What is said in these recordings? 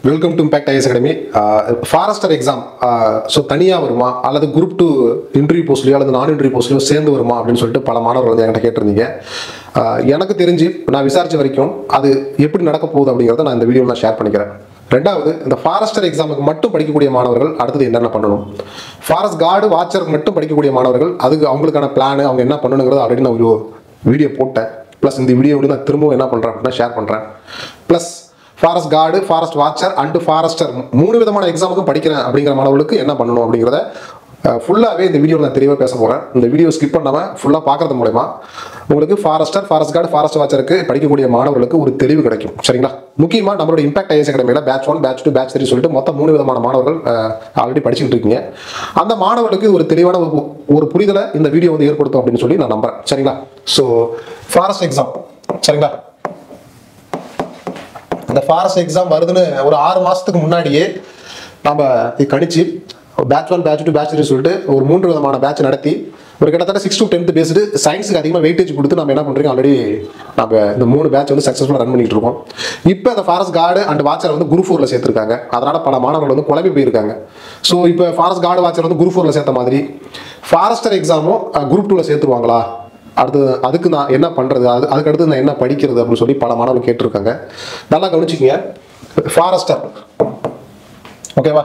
welcome to impact IAS academy forester exam so தனியாக வருமா அல்லது குரூப் டூ இன்டர்வியூ போஸ்ட்லையோ அல்லது நான் இன்டர்வியூ போஸ்ட்லையோ சேர்ந்து வருமா அப்படின்னு சொல்லிட்டு பல மாணவர்கள் வந்து என்கிட்ட கேட்டிருந்தீங்க ஆஹ் எனக்கு தெரிஞ்சு நான் விசாரிச்ச வரைக்கும் அது எப்படி நடக்க போகுது அப்படிங்கிறத நான் இந்த வீடியோவில் நான் ஷேர் பண்ணிக்கிறேன் ரெண்டாவது இந்த ஃபாரஸ்டர் எக்ஸாமுக்கு மட்டும் படிக்கக்கூடிய மாணவர்கள் அடுத்தது என்னென்ன பண்ணணும் ஃபாரஸ்ட் கார்டு வாட்சருக்கு மட்டும் படிக்கக்கூடிய மாணவர்கள் அதுக்கு அவங்களுக்கான பிளான் அவங்க என்ன பண்ணணுங்கிறது ஆல்ரெடி நான் ஒரு வீடியோ போட்டேன் ப்ளஸ் இந்த வீடியோவில் நான் திரும்பவும் என்ன பண்ணுறேன் அப்படின்னா ஷேர் பண்ணுறேன் plus forest guard forest watcher and forester மூணு விதமான எக்ஸாமுக்கும் படிக்கிறேன் அப்படிங்கிற மாணவர்களுக்கு என்ன பண்ணணும் அப்படிங்கிறத ஃபுல்லாகவே இந்த வீடியோவில் நான் தெளிவாக பேச போகிறேன் இந்த வீடியோ ஸ்கிப் பண்ணாமல் ஃபுல்லாக பார்க்கறது மூலயமா உங்களுக்கு ஃபாரஸ்டர் ஃபாரஸ்ட் கார்டு ஃபாரஸ்ட் வாட்சருக்கு படிக்கக்கூடிய மாணவர்களுக்கு ஒரு தெளிவு கிடைக்கும் சரிங்களா முக்கியமாக நம்மளோட இம்பாக்ட் ஐஎஸ் அகாடமியில் batch one batch two batch three சொல்லிட்டு மொத்தம் மூணு விதமான மாணவர்கள் ஆல்ரெடி படிச்சுட்டு இருக்கீங்க அந்த மாணவர்களுக்கு ஒரு தெளிவான ஒரு ஒரு புரிதலை இந்த வீடியோ வந்து ஏற்படுத்தும் அப்படின்னு சொல்லி நான் நம்புறேன் சரிங்களா ஸோ ஃபாரஸ்ட் எக்ஸாம் சரிங்களா அந்த ஃபாரஸ்ட் எக்ஸாம் வருதுன்னு ஒரு ஆறு மாசத்துக்கு முன்னாடியே நம்ம இது கணிச்சு batch one batch two batch three சொல்லிட்டு ஒரு மூன்று விதமான பேட்ச் நடத்தி ஒரு கிட்டத்தட்ட சிக்ஸ் டு டென்த் பேஸ்டு சயின்ஸுக்கு அதிகமாக வெயிட்டேஜ் கொடுத்து நம்ம என்ன பண்ணுறோம் ஆல்ரெடி நம்ம இந்த மூணு பேட்ச் வந்து சக்ஸஸ்ஃபுல்லாக ரன் பண்ணிட்டு இருக்கோம் இப்போ அந்த ஃபாரஸ்ட் கார்டு அண்ட் வாட்சர் வந்து குரூப் ஃபோரில் சேர்த்துருக்காங்க அதனால பல மாணவர்கள் வந்து குழம்பி போயிருக்காங்க ஸோ இப்போ ஃபாரஸ்ட் கார்டு வாட்சர் வந்து குரூப் ஃபோரில் சேர்த்த மாதிரி ஃபாரஸ்டர் எக்ஸாமும் குரூப் டூவில் சேர்த்துருவாங்களா அடுத்து அதுக்கு நான் என்ன பண்ணுறது அது அதுக்கு அடுத்து நான் என்ன படிக்கிறது அப்படின்னு சொல்லி பல மாணவர்கள் கேட்டிருக்காங்க நல்லா கவனிச்சிக்கங்க ஃபாரஸ்டர் ஓகேவா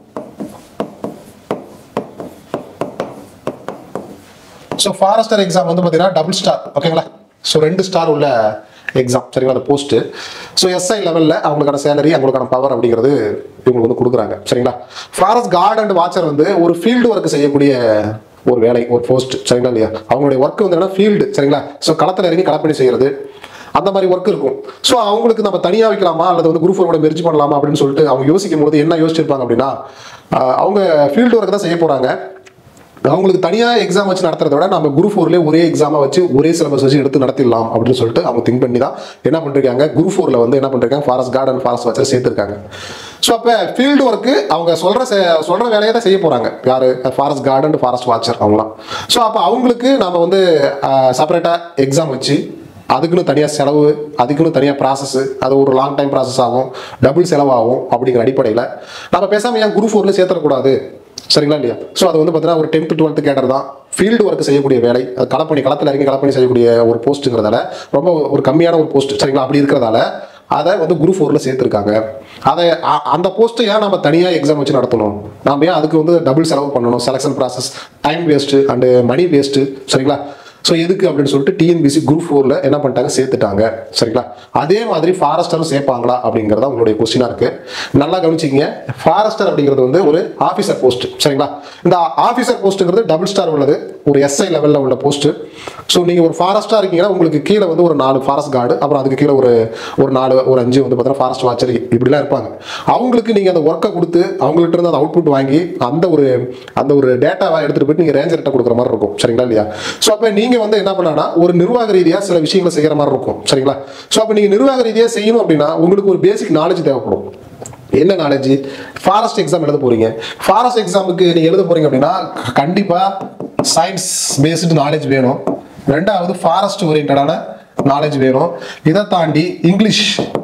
ஸோ ஃபாரஸ்டர் எக்ஸாம் வந்து பார்த்தீங்கன்னா டபுள் ஸ்டார் ஓகேங்களா ஸோ ரெண்டு ஸ்டார் உள்ள எக்ஸாம் சரிங்களா அந்த போஸ்ட்டு ஸோ எஸ்ஐ லெவலில் அவங்களுக்கான சேலரி அவங்களுக்கான பவர் அப்படிங்கிறது இவங்களுக்கு வந்து கொடுக்குறாங்க சரிங்களா ஃபாரஸ்ட் கார்டு அண்ட் வாட்சர் வந்து ஒரு ஃபீல்டு ஒர்க் செய்யக்கூடிய ஒரு வேலை ஒரு போஸ்ட் சரிங்களா இல்லையா அவங்களுடைய ஒர்க் வந்து என்னன்னா ஃபீல்டு சரிங்களா ஸோ களத்தில் இறங்கி களப்பணி செய்யறது அந்த மாதிரி ஒர்க் இருக்கும் ஸோ அவங்களுக்கு நம்ம தனியாக வைக்கலாமா அல்லது வந்து குரூப் ஃபோரோட மெர்ஜ் பண்ணலாமா அப்படின்னு சொல்லிட்டு அவங்க யோசிக்கும் போது என்ன யோசிச்சிருப்பாங்க அப்படின்னா ஆஹ் அவங்க ஃபீல்டு ஒர்க் தான் செய்ய போகிறாங்க அவங்களுக்கு தனியாக எக்ஸாம் வச்சு நடத்துறத விட நம்ம குரூப் ஃபோர்லேயே ஒரே எக்ஸாமை வச்சு ஒரே சிலபஸ் வச்சு எடுத்து நடத்திடலாம் அப்படின்னு சொல்லிட்டு அவங்க திங்க் பண்ணி தான் என்ன பண்ணிருக்காங்க குரூப் ஃபோரில் வந்து என்ன பண்ணிருக்காங்க ஃபாரஸ்ட் கார்டன் ஃபாரஸ்ட் வச்சு சேர்த்துருக்காங்க ஸோ அப்போ ஃபீல்டு ஒர்க்கு அவங்க சொல்கிற சொல்கிற வேலையை தான் செய்ய போகிறாங்க யார் ஃபாரஸ்ட் கார்டன் ஃபாரஸ்ட் வாட்சர் அவங்களாம் ஸோ அப்போ அவங்களுக்கு நம்ம வந்து செப்பரேட்டாக எக்ஸாம் வச்சு அதுக்குன்னு தனியாக செலவு அதுக்குன்னு தனியாக ப்ராசஸ் அது ஒரு லாங் டைம் ப்ராசஸ் ஆகும் டபுள் செலவாகும் அப்படிங்கிற அடிப்படையில் நம்ம பேசாமல் ஏன் குரூப் ஃபோரில் சேர்த்துடக்கூடாது சரிங்களா இல்லையா ஸோ அது வந்து பார்த்தீங்கன்னா ஒரு டென்த்து டுவெல்த்து கேடர் தான் ஃபீல்டு ஒர்க் செய்யக்கூடிய வேலை அது களப்பணி களத்தில் இறங்கி களப்பணி செய்யக்கூடிய ஒரு போஸ்ட்டுங்கிறதால ரொம்ப ஒரு கம்மியான ஒரு போஸ்ட் சரிங்களா அப்படி இருக்கிறதால அதை வந்து குரூப் ஃபோரில் சேர்த்துருக்காங்க அதை அ- அந்த போஸ்ட்டை ஏன் நம்ம தனியாக எக்ஸாம் வச்சு நடத்தணும் நாம ஏன் அதுக்கு வந்து டபுள் செலவு பண்ணணும் selection process time waste and money waste சரிங்களா ஸோ எதுக்கு அப்படின்னு சொல்லிட்டு டிஎன்பிசி குரூப் ஃபோரில் என்ன பண்ணிட்டாங்க சேர்த்துட்டாங்க சரிங்களா அதே மாதிரி ஃபாரஸ்டரும் சேர்ப்பாங்களா அப்படிங்கிறத உங்களுடைய கொஸ்டினாக இருக்கு நல்லா கவனிச்சிங்க ஃபாரஸ்டர் அப்படிங்கிறது வந்து ஒரு ஆஃபீஸர் போஸ்ட் சரிங்களா இந்த ஆஃபீஸர் போஸ்ட்டுங்கிறது டபுள் ஸ்டார் உள்ளது ஒரு எஸ்ஐ லெவலில் உள்ள போஸ்ட்டு ஸோ நீங்கள் ஒரு ஃபாரஸ்ட்டாக இருக்கீங்கன்னா உங்களுக்கு கீழே வந்து ஒரு நாலு ஃபாரஸ்ட் கார்டு அப்புறம் அதுக்கு கீழே ஒரு ஒரு நாலு ஒரு அஞ்சு வந்து பார்த்தீங்கன்னா ஃபாரஸ்ட் வாட்சர் இப்படிலாம் இருப்பாங்க அவங்களுக்கு நீங்கள் அந்த ஒர்க்கை கொடுத்து அவங்கள்ட்ட இருந்து அந்த அவுட்புட் வாங்கி அந்த ஒரு அந்த ஒரு டேட்டாவை எடுத்துகிட்டு போயிட்டு நீங்கள் ரேஞ்சர்கிட்ட கொடுக்குற மாதிரி இருக்கும் சரிங்களா இல்லையா ஸோ அப்போ நீங்கள் வந்து என்ன பண்ணனா ஒரு நிர்வாக ரீதியாக சில விஷயங்களை செய்கிற மாதிரி இருக்கும் சரிங்களா ஸோ அப்போ நீங்கள் நிர்வாக ரீதியாக செய்யணும் அப்படின்னா உங்களுக்கு ஒரு பேசிக் நாலேஜ் தேவைப்படும் என்ன நாலேஜ் ஃபாரஸ்ட் எக்ஸாம் எழுத போறீங்க ஃபாரஸ்ட் எக்ஸாமுக்கு நீங்க எழுத போறீங்க அப்படின்னா கண்டிப்பா சயின்ஸ் பேஸ்டு நாலேஜ் வேணும் ரெண்டாவது ஃபாரஸ்ட் ஓரியன்டான நாலேஜ் வேணும் இதை தாண்டி இங்கிலீஷ்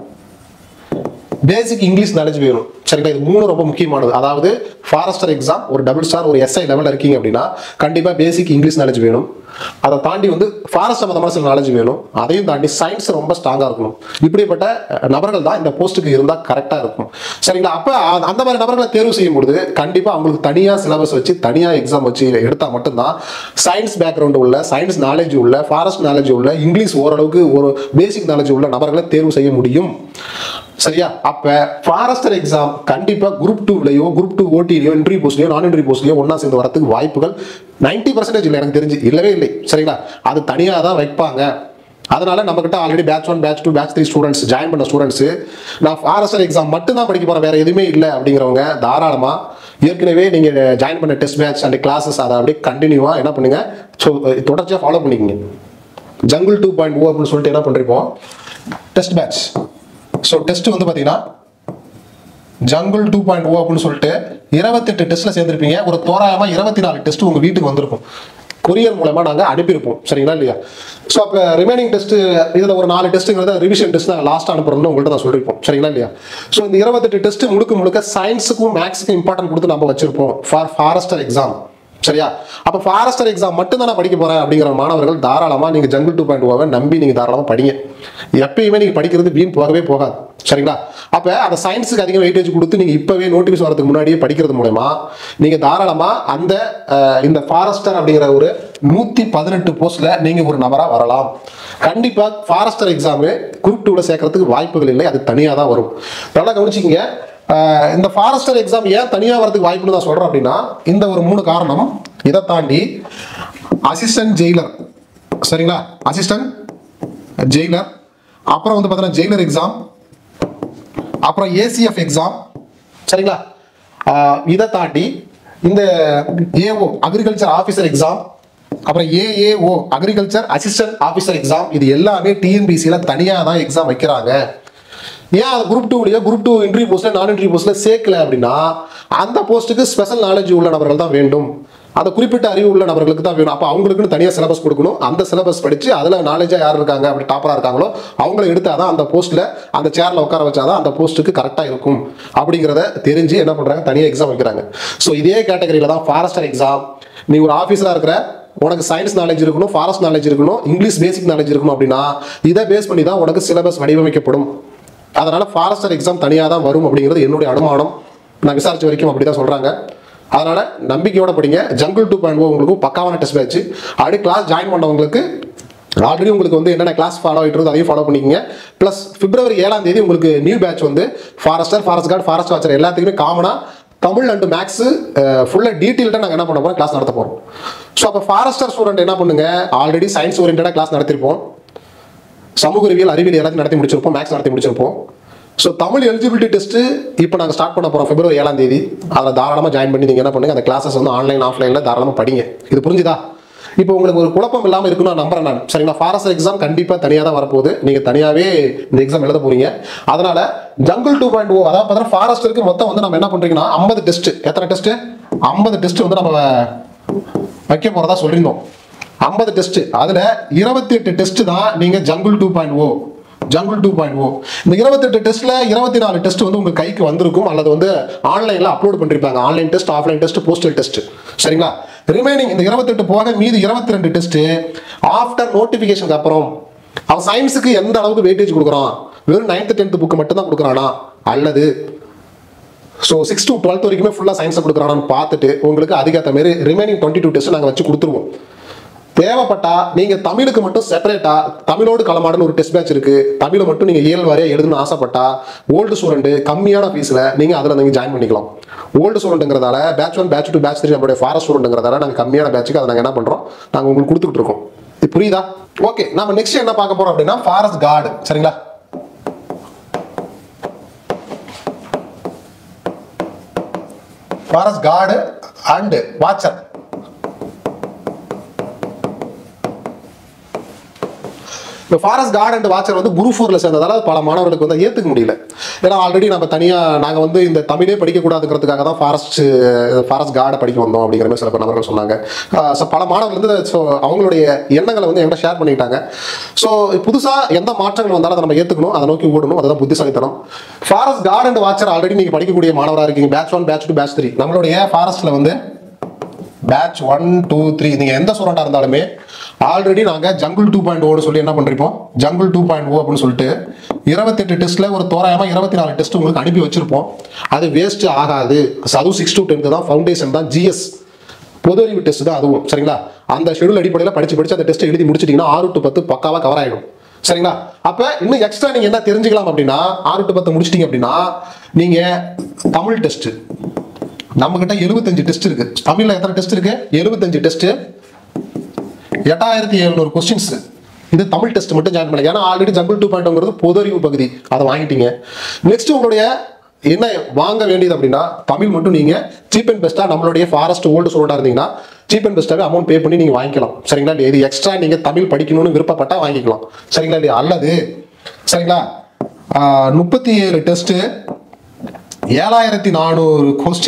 பேசிக் இங்கிலீஷ் நாலேஜ் வேணும் சரிங்களா இது மூணு ரொம்ப முக்கியமானது அதாவது ஃபாரஸ்டர் எக்ஸாம் ஒரு டபுள் ஸ்டார் ஒரு எஸ்ஐ லெவலில் இருக்கீங்க அப்படின்னா கண்டிப்பாக பேசிக் இங்கிலீஷ் நாலேஜ் வேணும் அதை தாண்டி வந்து ஃபாரஸ்ட் சம்மந்தமான சில நாலேஜ் வேணும் அதையும் தாண்டி சயின்ஸ் ரொம்ப ஸ்ட்ராங்காக இருக்கணும் இப்படிப்பட்ட அஹ், நபர்கள் தான் இந்த போஸ்ட்டுக்கு இருந்தால் கரெக்டாக இருக்கும் சரிங்களா அப்போ அந்த மாதிரி நபர்களை தேர்வு செய்யும் பொழுது கண்டிப்பாக அவங்களுக்கு தனியாக சிலபஸ் வச்சு தனியாக எக்ஸாம் வச்சு எடுத்தால் மட்டும்தான் சயின்ஸ் பேக்ரவுண்டு உள்ள சயின்ஸ் நாலேஜ் உள்ள ஃபாரஸ்ட் நாலேஜ் உள்ள இங்கிலீஷ் ஓரளவுக்கு ஒரு பேசிக் நாலேஜ் உள்ள நபர்களை தேர்வு செய்ய முடியும் சரியா அப்ப ஃபாரஸ்டர் எக்ஸாம் கண்டிப்பா குரூப் டூலயோ குரூப் டூ ஓடிலையோ இன்டர்வியூ போஸ்ட்லயோ நான் இன்டர்வியூ போஸ்ட்லயோ ஒண்ணா சேர்ந்து வரதுக்கு வாய்ப்புகள் 90% பர்சன்டேஜ் இல்லை எனக்கு தெரிஞ்சு இல்லவே இல்லை சரிங்களா அது தனியாக தான் வைப்பாங்க அதனால நம்ம கிட்ட already batch one batch two batch three students join பண்ண ஸ்டூடெண்ட்ஸ் நான் ஃபாரஸ்டர் எக்ஸாம் மட்டும் தான் படிக்க போறேன் வேற எதுவுமே இல்லை அப்படிங்கிறவங்க தாராளமா ஏற்கனவே நீங்க ஜாயின் பண்ண டெஸ்ட் பேட்ச் அண்ட் கிளாஸஸ் அதை அப்படியே கண்டினியூவா என்ன பண்ணுங்க ஸோ தொடர்ச்சியாக ஃபாலோ பண்ணிக்கங்க ஜங்குள் டூ பாயிண்ட் ஓ அப்படின்னு சொல்லிட்டு என்ன பண்றோம் டெஸ்ட் பேட்ச் ஸோ டெஸ்ட் வந்து பார்த்தீங்கன்னா ஜங்குள் டூ பாயிண்ட் ஓ அப்படின்னு சொல்லிட்டு இருபத்தெட்டு டெஸ்ட்ல சேர்ந்துருப்பீங்க ஒரு தோராயமா இருபத்தி நாலு டெஸ்ட் உங்க வீட்டுக்கு வந்திருக்கும் கொரியர் மூலமா நாங்க அனுப்பியிருப்போம் சரிங்களா இல்லையா ஸோ அப்போ ரிமைனிங் டெஸ்ட் இதுல ஒரு நாலு டெஸ்ட்டுங்கிறத ரிவிஷன் டெஸ்ட் நாங்கள் லாஸ்ட் அனுப்புறோம்னு உங்கள்கிட்ட நான் சொல்லியிருப்போம் சரிங்களா இல்லையா ஸோ இந்த இருபத்தெட்டு டெஸ்ட் முழுக்க முழுக்க சயின்ஸுக்கும் மேக்ஸுக்கும் இம்பார்ட்டன்ட் கொடுத்து நம்ம வச்சிருப்போம் ஃபார் ஃபாரஸ்டர் எக்ஸாம் சரியா அப்ப ஃபாரஸ்டர் எக்ஸாம் மட்டும் தான் நான் படிக்க போறேன் அப்படிங்கிற மாணவர்கள் தாராளமா நீங்க ஜங்கிள் டூ பாயிண்ட் ஓவை நம்பி நீங்க தாராளமா படிங்க எப்பயுமே நீங்க படிக்கிறது வீண் போகவே போகாது சரிங்களா அப்ப அந்த சயின்ஸுக்கு அதிகம் வெயிட்டேஜ் கொடுத்து நீங்க இப்பவே நோட்டிஃபிகேஷன் வரதுக்கு முன்னாடியே படிக்கிறது மூலயமா நீங்க தாராளமா அந்த அஹ், இந்த ஃபாரஸ்டர் அப்படிங்கிற ஒரு நூத்தி பதினெட்டு போஸ்ட்ல நீங்க ஒரு நபரா வரலாம் கண்டிப்பா ஃபாரஸ்டர் எக்ஸாமு குரூப் டூல சேர்க்கறதுக்கு வாய்ப்புகள் இல்லை அது தனியா தான் வரும் நல்லா கவனிச்சிக்கங்க ஆஹ் இந்த ஃபாரஸ்டர் எக்ஸாம் ஏன் தனியாக வரதுக்கு வாய்ப்புன்னு நான் சொல்கிறேன் அப்படின்னா இந்த ஒரு மூணு காரணம் இதை தாண்டி அசிஸ்டன்ட் ஜெயிலர் சரிங்களா அசிஸ்டன்ட் ஜெயிலர் அப்புறம் வந்து பார்த்தீங்கன்னா ஜெயிலர் எக்ஸாம் அப்புறம் ஏசிஎஃப் எக்ஸாம் சரிங்களா ஆஹ் இதை தாண்டி இந்த ஏஓ அக்ரிகல்ச்சர் ஆஃபீஸர் எக்ஸாம் அப்புறம் AAO agriculture assistant officer exam இது எல்லாமே டிஎன்பிசியில் தனியாக தான் எக்ஸாம் வைக்கிறாங்க ஏன் அது குரூப் டூலயோ குரூப் டூ இன்டர்வியூ போஸ்ட்ல நான் இன்டர்வியூ போஸ்ட்ல சேர்க்கல அப்படின்னா அந்த போஸ்ட்டுக்கு ஸ்பெஷல் நாலேஜ் உள்ள நபர்கள் தான் வேண்டும் அந்த குறிப்பிட்ட அறிவு உள்ள நபர்களுக்கு தான் வேணும் அப்போ அவங்களுக்குன்னு தனியாக சிலபஸ் கொடுக்கணும் அந்த சிலபஸ் படிச்சு அதில் நாலேஜாக யார் இருக்காங்க அப்படி டாப்பராக இருக்காங்களோ அவங்கள எடுத்தாதான் அந்த போஸ்ட்டில் அந்த சேரில் உட்கார வச்சாதான் அந்த போஸ்ட்டுக்கு கரெக்டாக இருக்கும் அப்படிங்கிறத தெரிஞ்சு என்ன பண்ணுறாங்க தனியாக எக்ஸாம் வைக்கிறாங்க ஸோ இதே கேட்டகரியில் தான் ஃபாரஸ்டர் எக்ஸாம் நீ ஒரு ஆஃபீஸராக இருக்கிற உனக்கு சயின்ஸ் நாலேஜ் இருக்கணும் ஃபாரஸ்ட் நாலேஜ் இருக்கணும் இங்கிலீஷ் பேசிக் நாலேஜ் இருக்கணும் அப்படின்னா இதை பேஸ் பண்ணி தான் உனக்கு சிலபஸ் வடிவமைக்கப்படும் அதனால ஃபாரஸ்டர் எக்ஸாம் தனியாக தான் வரும் அப்படிங்கிறது என்னுடைய அனுமானம் நான் விசாரிச்ச வரைக்கும் அப்படி தான் சொல்றாங்க அதனால நம்பிக்கையோட படிங்க ஜங்கிள் டூ பாயிண்ட் உங்களுக்கு பக்காவான டெஸ்ட் பேட்ச் அப்படி கிளாஸ் ஜாயின் பண்ணவங்களுக்கு ஆல்ரெடி உங்களுக்கு வந்து என்னென்ன கிளாஸ் ஃபாலோ ஆகிட்டு இருந்தோ அதையும் ஃபாலோ பண்ணிக்கங்க ப்ளஸ் பிப்ரவரி ஏழாம் தேதி உங்களுக்கு நியூ பேட்ச் வந்து forester forest guard forest watcher எல்லாத்துக்குமே காமனாக தமிழ் அண்ட் மேக்ஸ் ஃபுல்லாக டீட்டெயில்டாக நாங்கள் என்ன பண்ண போகிறோம் கிளாஸ் நடத்த போகிறோம் ஸோ அப்போ ஃபாரஸ்டர் ஸ்டூடெண்ட் என்ன பண்ணுங்க ஆல்ரெடி சயின்ஸ் ஓரியன்டாக கிளாஸ் நடத்திருப்போம் சமூக அறிவியல் அறிவியல் எல்லாத்தையும் நடத்தி முடிச்சிருப்போம் மேக்ஸ் நடத்தி முடிச்சிருப்போம் ஸோ தமிழ் எலிஜிபிலிட்டி டெஸ்ட் இப்போ நாங்கள் ஸ்டார்ட் பண்ண போகிறோம் பிப்ரவரி ஏழாம் தேதி அதில் தாராளமாக ஜாயின் பண்ணி நீங்கள் என்ன பண்ணுங்க அந்த கிளாஸஸ் வந்து ஆன்லைன் ஆஃப்லைனில் தாராளமாக படிங்க இது புரிஞ்சுதா இப்போ உங்களுக்கு ஒரு குழப்பம் இல்லாமல் இருக்குன்னு நான் நம்புறேன் நான் சரிங்களா ஃபாரஸ்ட் எக்ஸாம் கண்டிப்பாக தனியாக தான் வரப்போகுது நீங்கள் தனியாகவே இந்த எக்ஸாம் எழுத போறீங்க அதனால ஜங்கிள் டூ பாயிண்ட் ஓ அதாவது பார்த்தீங்கன்னா ஃபாரஸ்டருக்கு மொத்தம் வந்து நம்ம என்ன பண்ணுறீங்கன்னா ஐம்பது டெஸ்ட் எத்தனை டெஸ்ட் ஐம்பது டெஸ்ட் வந்து நம்ம வைக்க போகிறதா சொல்லியிருந்தோம் ஐம்பது டெஸ்ட் அதுல இருபத்தி எட்டு டெஸ்ட் தான் நீங்க jungle two point O jungle two point O இந்த இருபத்தெட்டு டெஸ்ட்ல இருபத்தி நாலு டெஸ்ட் வந்து உங்க கைக்கு வந்திருக்கும் அல்லது வந்து ஆன்லைன்ல அப்லோட் பண்ணிருப்பாங்க online test offline test postal test சரிங்களா ரிமைனிங் இந்த இருபத்தெட்டு போக மீதி இருபத்தி ரெண்டு டெஸ்ட் ஆஃப்டர் நோட்டிபிகேஷனுக்கு அப்புறம் அவன் சயின்ஸுக்கு எந்த அளவுக்கு வெயிட்டேஜ் கொடுக்குறான் வெறும் நைன்த் டென்த் புக்கு மட்டும் தான் கொடுக்குறானா அல்லது ஸோ சிக்ஸ் டு டுவெல்த் வரைக்குமே ஃபுல்லாக சயின்ஸை கொடுக்குறானான்னு பார்த்துட்டு உங்களுக்கு அதுக்கேற்ற மாதிரி ரிமைனிங் டுவெண்ட்டி டூ டெஸ்ட் நாங்கள் வச்சு கொடுத்துருவோம் தேவைப்பட்டா நீங்க தமிழுக்கு மட்டும் செப்பரேட்டா தமிழோடு களமாடுன்னு ஒரு டெஸ்ட் பேட்ச் இருக்கு தமிழை மட்டும் நீங்க இயல் வாரியா எழுதணும்னு ஆசைப்பட்டா ஓல்டு ஸ்டூடெண்ட் கம்மியான ஃபீஸ்ல நீங்க அதுல நீங்க ஜாயின் பண்ணிக்கலாம் ஓல்டு ஸ்டூடெண்ட்ங்கிறதால batch one batch two batch three நம்மளுடைய ஃபாரஸ்ட் ஸ்டூடெண்ட்ங்கிறதால நாங்க கம்மியான பேட்சுக்கு அதை நாங்க என்ன பண்றோம் நாங்க உங்களுக்கு கொடுத்துட்டு இருக்கோம் இது புரியுதா ஓகே நம்ம நெக்ஸ்ட் என்ன பார்க்க போறோம் அப்படின்னா ஃபாரஸ்ட் கார்டு சரிங்களா ஃபாரஸ்ட் கார்டு அண்ட் வாட்சர் இந்த ஃபாரஸ்ட் கார்டு அண்ட் வாட்சர் வந்து குரு ஃபோர்ல சேர்ந்ததால பல மாணவர்களுக்கு வந்து ஏத்துக்க முடியல ஏன்னா ஆல்ரெடி நம்ம தனியா நாங்க வந்து இந்த தமிழே படிக்கக்கூடாதுங்கிறதுக்காக தான் ஃபாரஸ்ட் ஃபாரஸ்ட் கார்டை படிக்க வந்தோம் அப்படிங்கிற மாதிரி சில பேர் நபர்கள் சொன்னாங்க ஆஹ் so பல மாணவர்கள் வந்து so அவங்களுடைய எண்ணங்களை வந்து என்கிட்ட ஷேர் பண்ணிக்கிட்டாங்க ஸோ புதுசா எந்த மாற்றங்கள் வந்தாலும் அதை நம்ம ஏத்துக்கணும் அதை நோக்கி ஓடணும் அதுதான் புத்திசாலித்தனம் forest guard and watcher already நீங்க படிக்கக்கூடிய மாணவராக இருக்கீங்க batch one batch two batch three நம்மளுடைய ஃபாரஸ்ட்ல வந்து பேட்ச் ஒன் டூ த்ரீ நீங்கள் எந்த ஸ்டூடெண்டாக இருந்தாலுமே ஆல்ரெடி நாங்கள் ஜங்குள் டூ பாயிண்ட் ஓடு சொல்லி என்ன பண்ணிருப்போம் ஜங்குள் டூ பாயிண்ட் ஓ அப்படின்னு சொல்லிட்டு இருபத்தெட்டு டெஸ்ட்டில் ஒரு தோராயமாக இருபத்தி நாலு டெஸ்ட் உங்களுக்கு அனுப்பி வச்சிருப்போம் அது வேஸ்ட் ஆகாது அதுவும் சிக்ஸ் டு டென்த்து தான் ஃபவுண்டேஷன் தான் ஜிஎஸ் பொது அறிவு டெஸ்ட் தான் அதுவும் சரிங்களா அந்த ஷெடியூல் அடிப்படையில் படிச்சு படிச்சு அந்த டெஸ்ட் எழுதி முடிச்சிட்டிங்கன்னா ஆறு டு பத்து பக்காவாக கவர் ஆகிடும் சரிங்களா அப்ப இன்னும் எக்ஸ்ட்ரா நீங்க என்ன தெரிஞ்சுக்கலாம் அப்படின்னா ஆறு டு பத்து முடிச்சிட்டீங்க அப்படின்னா நீங்க தமிழ் டெஸ்ட் நம்ம கிட்ட எழுபத்தஞ்சு டெஸ்ட் இருக்கு தமிழ்ல எத்தனை டெஸ்ட் இருக்கு எழுபத்தஞ்சு டெஸ்ட் எட்டாயிரத்தி எழுநூறு கொஸ்டின்ஸ் இது தமிழ் டெஸ்ட் மட்டும் ஜாயின் பண்ணுங்க ஏன்னா ஆல்ரெடி ஜம்பிள் டூ பாயிண்ட்ங்கிறது பொது அறிவு பகுதி அதை வாங்கிட்டீங்க நெக்ஸ்ட் உங்களுடைய என்ன வாங்க வேண்டியது அப்படின்னா தமிழ் மட்டும் நீங்க சீப் அண்ட் பெஸ்டா நம்மளுடைய ஃபாரஸ்ட் ஓல்டு ஸ்டூடெண்டா இருந்தீங்கன்னா சீப் அண்ட் பெஸ்ட்டாவே அமௌண்ட் பே பண்ணி நீங்க வாங்கிக்கலாம் சரிங்களா இல்லையா இது எக்ஸ்ட்ரா நீங்க தமிழ் படிக்கணும்னு விருப்பப்பட்டா வாங்கிக்கலாம் சரிங்களா இல்லையா அல்லது சரிங்களா முப்பத்தி ஏழு டெஸ்ட் ஏழாயிரத்தி நானூறு கொஸ்டின்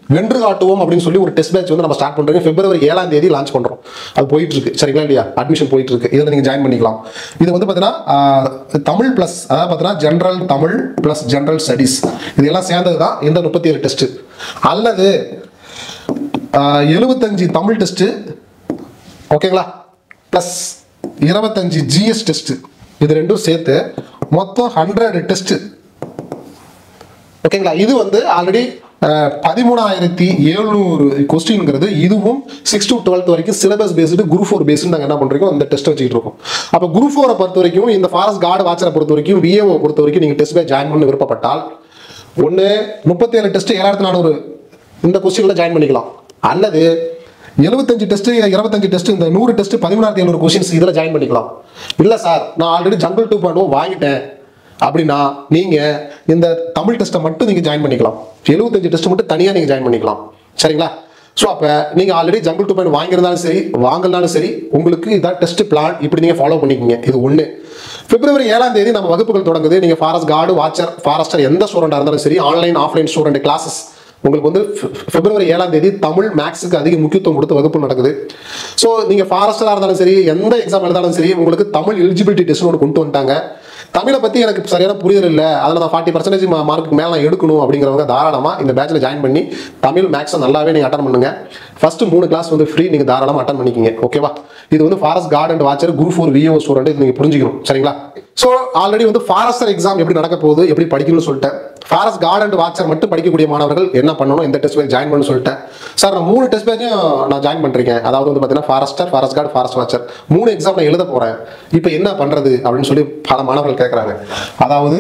வென்று காட்டுவோம் அப்படின்னு சொல்லி ஒரு டெஸ்ட் பேட்ச் வந்து நம்ம ஸ்டார்ட் பண்றோம் பிப்ரவரி ஏழாம் தேதி லான்ச் பண்றோம் அது போயிட்டு இருக்கு சரிங்களா இல்லையா அட்மிஷன் போயிட்டு இருக்கு இதில் நீங்க ஜாயின் பண்ணிக்கலாம் இது வந்து பார்த்தீங்கன்னா ஆஹ், தமிழ் பிளஸ் அதாவது பார்த்தீங்கன்னா general Tamil plus general studies இது எல்லாம் சேர்ந்தது தான் இந்த முப்பத்தி ஏழு டெஸ்ட் அல்லது ஆஹ், எழுபத்தஞ்சு தமிழ் டெஸ்ட் ஓகேங்களா ப்ளஸ் இருபத்தஞ்சு ஜிஎஸ் டெஸ்ட் இது ரெண்டும் சேர்த்து மொத்தம் ஹண்ட்ரட் டெஸ்ட் ஓகேங்களா இது வந்து ஆல்ரெடி பதிமூணாயிரத்தி எழுநூறு கொஸ்டின்ங்கிறது இதுவும் சிக்ஸ் டு டுவெல்த் வரைக்கும் syllabus based group four based நாங்கள் என்ன பண்ணுறோம் இந்த டெஸ்ட் வச்சுக்கிட்டு இருக்கோம் அப்போ குரூப் ஃபோரை பொறுத்த வரைக்கும் இந்த ஃபாரஸ்ட் கார்டு வாட்சரை பொறுத்த வரைக்கும் விஏஓ பொறுத்த வரைக்கும் நீங்கள் டெஸ்ட் பேட்ச் ஜாயின் பண்ண விருப்பப்பட்டால் ஒன்று முப்பத்தேழு டெஸ்ட் ஏழாயிரத்தி நானூறு இந்த கொஸ்டினில் ஜாயின் பண்ணிக்கலாம் அல்லது எழுபத்தஞ்சு டெஸ்ட் இருபத்தஞ்சு டெஸ்ட் இந்த நூறு டெஸ்ட் பதிமூணாயிரத்தி எழுநூறு கொஸ்டின்ஸ் இதில் ஜாயின் பண்ணிக்கலாம் இல்லை சார் நான் ஆல்ரெடி ஜங்கிள் டூ பாயிண்ட் வாங்கிட்டேன் அப்படின்னா நீங்க இந்த தமிழ் டெஸ்ட்டை மட்டும் நீங்க ஜாயின் பண்ணிக்கலாம் எழுபத்தஞ்சு டெஸ்ட் மட்டும் தனியா நீங்க ஜாயின் பண்ணிக்கலாம் சரிங்களா ஸோ அப்போ நீங்கள் ஆல்ரெடி ஜங்கிள் டூ பாயிண்ட் வாங்கியிருந்தாலும் சரி வாங்கலனாலும் சரி உங்களுக்கு இதான் டெஸ்ட் பிளான் இப்படி நீங்கள் ஃபாலோ பண்ணிக்கிங்க இது ஒன்று பிப்ரவரி ஏழாம் தேதி நம்ம வகுப்புகள் தொடங்குது நீங்கள் ஃபாரஸ்ட் கார்டு வாட்சர் ஃபாரஸ்டர் எந்த ஸ்டூடெண்டாக இருந்தாலும் சரி ஆன்லைன் ஆஃப்லைன் ஸ்டூடெண்ட் கிளாஸஸ் உங்களுக்கு வந்து பிப்- பிப்ரவரி ஏழாம் தேதி தமிழ் மேக்ஸுக்கு அதிக முக்கியத்துவம் கொடுத்து வகுப்பு நடக்குது ஸோ நீங்கள் ஃபாரஸ்டராக இருந்தாலும் சரி எந்த எக்ஸாம் எழுதாலும் சரி உங்களுக்கு தமிழ் எலிஜிபிலிட்டி டெஸ்ட் ஒன்று கொண்டு வந்துட்டாங்க தமிழை பற்றி எனக்கு சரியான புரிதல் இல்லை அதில் நான் ஃபார்ட்டி பர்சன்டேஜ் மார்க்கு மேலே நான் எடுக்கணும் அப்படிங்கிறவங்க தாராளமாக இந்த பேட்சில் ஜாயின் பண்ணி தமிழ் மேக்ஸை நல்லாவே நீங்கள் அட்டன் பண்ணுங்க ஃபர்ஸ்ட் மூணு கிளாஸ் வந்து ஃப்ரீ நீங்கள் தாராளமாக அட்டன் பண்ணிக்கிங்க ஓகேவா இது வந்து forest guard and watcher group four VO student இது நீங்கள் புரிஞ்சுக்கணும் சரிங்களா ஸோ ஆல்ரெடி வந்து ஃபாரஸ்டர் எக்ஸாம் எப்படி நடக்க போகுது எப்படி படிக்கணும்னு சொல்லிட்டேன் ஃபாரஸ்ட் கார்டு அண்ட் வாட்சர் மட்டும் படிக்கக்கூடிய மாணவர்கள் என்ன பண்ணணும் இந்த டெஸ்ட் பேஜ் ஜாயின் பண்ண சொல்லிட்டேன் சார் நான் மூணு டெஸ்ட் பேஜும் நான் ஜாயின் பண்ணிருக்கேன் அதாவது வந்து பார்த்தீங்கன்னா forester forest guard forest watcher மூணு எக்ஸாம் நான் எழுத போறேன் இப்போ என்ன பண்றது அப்படின்னு சொல்லி பல மாணவர்கள் கேட்குறாங்க அதாவது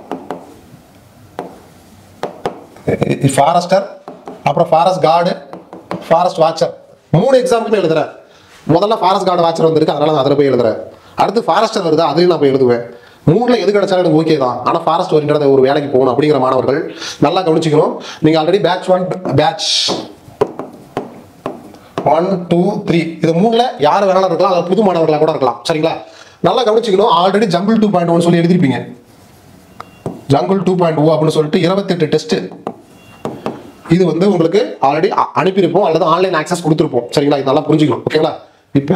ஃபாரஸ்டர் அப்புறம் ஃபாரஸ்ட் கார்டு ஃபாரஸ்ட் வாட்சர் மூணு எக்ஸாமுக்குமே எழுதுறேன் முதல்ல ஃபாரஸ்ட் கார்டு வாட்சர் வந்திருக்கு அதனால நான் அதில் போய் எழுதுறேன் அடுத்து ஃபாரஸ்டர் வருது அதையும் நான் போய் எழுதுவேன் மூணுல எது கிடைச்சாலும் எனக்கு ஓகே தான் ஆனால் ஃபாரஸ்ட் ஓரியன்டாக ஒரு வேலைக்கு போகணும் அப்படிங்கிற மாணவர்கள் நல்லா கவனிச்சுக்கணும் நீங்கள் already batch one batch one two three இது மூணுல யார் வேணாலும் இருக்கலாம் அது புது மாணவர்களாக கூட இருக்கலாம் சரிங்களா நல்லா கவனிச்சுக்கணும் already jungle two point one சொல்லி எழுதிருப்பீங்க ஜங்கிள் டூ பாயிண்ட் ஓ அப்படின்னு சொல்லிட்டு இருபத்தெட்டு டெஸ்ட் இது வந்து உங்களுக்கு ஆல்ரெடி அனுப்பியிருப்போம் அல்லது ஆன்லைன் ஆக்சஸ் கொடுத்துருப்போம் சரிங்களா இது நல்லா புரிஞ்சுக்கணும் ஓகேங்களா இப்போ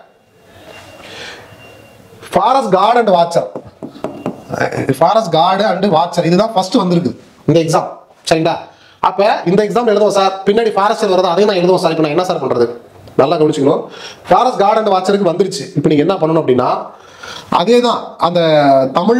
forest guard and watcher forest guard and watcher இதுதான் ஃபர்ஸ்ட் வந்திருக்கு இந்த எக்ஸாம் சரிங்களா அப்ப இந்த எக்ஸாம் எழுதுவோம் சார் பின்னாடி ஃபாரஸ்ட் வருது அதையும் நான் எழுதுவோம் சார் இப்போ நான் என்ன சார் பண்றது நல்லா கவனிச்சுக்கணும் ஃபாரஸ்ட் கார்டு அண்ட் வாட்சருக்கு வந்துருச்சு இப்போ நீங்க என்ன பண்ணணும் அப்படின்னா அதே தான் அந்த தமிழ்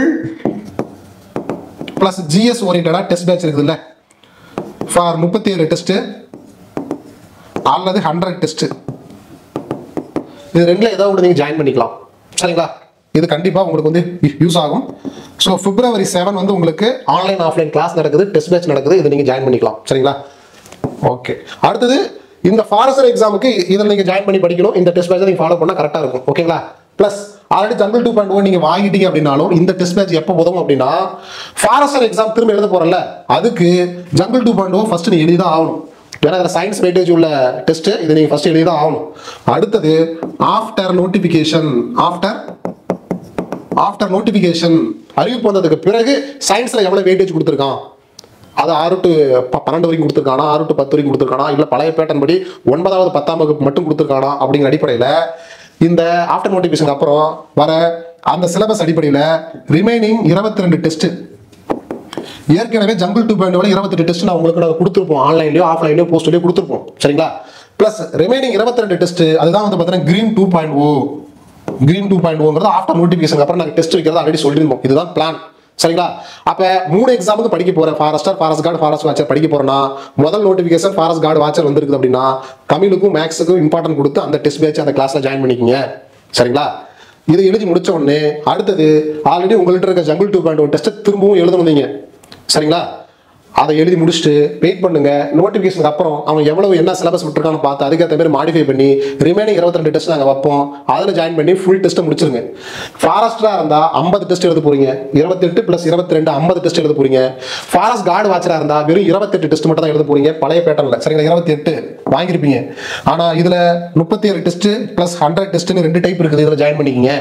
ப்ளஸ் ஜிஎஸ் ஓரியன்டா டெஸ்ட் பேட்ச் இருக்குதுல்ல ஃபார் முப்பத்தி ஏழு டெஸ்ட்டு அல்லது ஹண்ட்ரட் டெஸ்ட்டு இது ரெண்டுல ஏதாவது ஒன்று நீங்கள் ஜாயின் பண்ணிக்கலாம் சரிங்களா இது கண்டிப்பாக உங்களுக்கு வந்து யூஸ் ஆகும் ஸோ பிப்ரவரி செவன் வந்து உங்களுக்கு ஆன்லைன் ஆஃப்லைன் கிளாஸ் நடக்குது டெஸ்ட் பேட்ச் நடக்குது இதை நீங்கள் ஜாயின் பண்ணிக்கலாம் சரிங்களா ஓகே அடுத்தது இந்த ஃபாரஸ்டர் எக்ஸாமுக்கு இதில் நீங்கள் ஜாயின் பண்ணி படிக்கணும் இந்த டெஸ்ட் பேட்சை நீங்கள் ஃபாலோ பண்ணால் கரெக்டாக இருக்கும் ஓகேங்களா plus already jungle two point one நீங்கள் வாங்கிட்டீங்க அப்படின்னாலும் இந்த டெஸ்ட் பேட்ச் எப்போ உதவும் அப்படின்னா ஃபாரஸ்டர் எக்ஸாம் திரும்ப எழுத போகிறல்ல அதுக்கு jungle two point o first நீ எழுதி தான் ஆகணும் ஏன்னா அதில் சயின்ஸ் வெயிட்டேஜ் உள்ள டெஸ்ட் இதை நீங்கள் ஃபஸ்ட் எழுதி தான் ஆகணும் அடுத்தது after notification after after notification அறிவிப்பு வந்ததுக்கு பிறகு சயின்ஸில் எவ்வளோ வெயிட்டேஜ் கொடுத்துருக்கான் அது ஆறு டு ப- பன்னெண்டு வரைக்கும் கொடுத்துருக்கானா ஆறு டு பத்து வரைக்கும் கொடுத்துருக்கானா இல்லை பழைய பேட்டன் படி ஒன்பதாவது பத்தாம் வகுப்பு மட்டும் கொடுத்துருக்கானா அப்படிங்கிற அடிப்படையில் இந்த ஆஃப்டர் நோட்டிஃபிகேஷன் அப்புறம் வர அந்த சிலபஸ் அடிப்படையில் ரிமைனிங் இருபத்தி ரெண்டு டெஸ்ட் ஏற்கனவே ஜங்கிள் டூ பாயிண்ட் இருபத்தெட்டு டெஸ்ட் நான் உங்களுக்கு நாங்கள் கொடுத்துருப்போம் ஆன்லைன்லயோ ஆஃப்லைன்லயோ போஸ்ட்லயோ கொடுத்துருப்போம் சரிங்களா ப்ளஸ் ரிமைனிங் இருபத்தி ரெண்டு டெஸ்ட் அதுதான் வந்து பார்த்தீங்கன்னா green two point o green two point ஓங்கிறது ஆஃப்டர் நோட்டிஃபிகேஷன் அப்புறம் நாங்கள் டெஸ்ட் வைக்கிறதா ஆல்ரெடி சொல்லியிருந்தோம் இதுதான் பிளான் சரிங்களா அப்ப மூணு எக்ஸாமுக்கு படிக்க போறேன் forester forest guard forest watcher படிக்க போறேன்னா முதல் நோட்டிஃபிகேஷன் ஃபாரஸ்ட் கார்டு வாட்சர் வந்திருக்குது அப்படின்னா தமிழுக்கும் மேக்ஸுக்கும் இம்பார்ட்டன்ட் கொடுத்து அந்த டெஸ்ட் பேட்ச் அந்த கிளாஸ்ல ஜாயின் பண்ணிக்கங்க சரிங்களா இதை எழுதி முடிச்ச உடனே அடுத்தது ஆல்ரெடி உங்கள்கிட்ட இருக்க ஜங்கிள் டூ பாயிண்ட் ஒன் டெஸ்ட்டை திரும்பவும் எழுதணும் நீங்க சரிங்களா அதை எழுதி முடிச்சுட்டு வெயிட் பண்ணுங்க நோட்டிஃபிகேஷனுக்கு அப்புறம் அவன் எவ்வளவு என்ன சிலபஸ் விட்டுருக்கான்னு பார்த்து அதுக்கேற்ற மாதிரி மாடிஃபை பண்ணி ரிமைனிங் இருபத்தி ரெண்டு டெஸ்ட் நாங்கள் வைப்போம் அதில் ஜாயின் பண்ணி ஃபுல் டெஸ்ட்டை முடிச்சிருங்க ஃபாரஸ்டராக இருந்தால் ஐம்பது டெஸ்ட் எழுத போறீங்க இருபத்தெட்டு ப்ளஸ் இருபத்தி ரெண்டு ஐம்பது டெஸ்ட் எழுத போறீங்க ஃபாரஸ்ட் கார்டு வாட்சராக இருந்தால் வெறும் இருபத்தெட்டு டெஸ்ட் மட்டும் தான் எழுத போறீங்க பழைய பேட்டர்ல சரிங்களா இருபத்தி எட்டு வாங்கியிருப்பீங்க ஆனால் இதில் முப்பத்தி ஏழு டெஸ்ட் ப்ளஸ் ஹண்ட்ரட் டெஸ்ட்னு ரெண்டு டைப் இருக்குது இதில் ஜாயின் பண்ணிக்கிங்க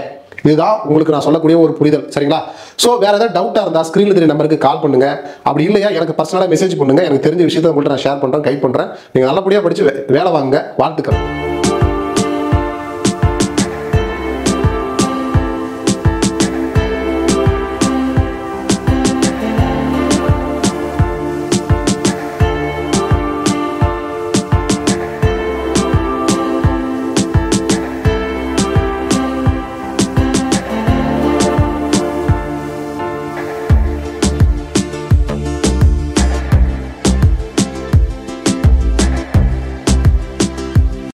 இதுதான் உங்களுக்கு நான் சொல்லக்கூடிய ஒரு புரிதல் சரிங்களா ஸோ வேற ஏதாவது டவுட்டாக இருந்தால் ஸ்க்ரீனில் தெரிய நம்பருக்கு கால் பண்ணுங்க அப்படி இல்லையா எனக்கு பர்சனலாக மெசேஜ் பண்ணுங்க எனக்கு தெரிஞ்ச விஷயத்தை உங்கள்கிட்ட நான் ஷேர் பண்ணுறேன் கைட் பண்ணுறேன் நீங்கள் நல்லபடியாக படித்து வே- வேலை வாங்க வாழ்த்துக்கள்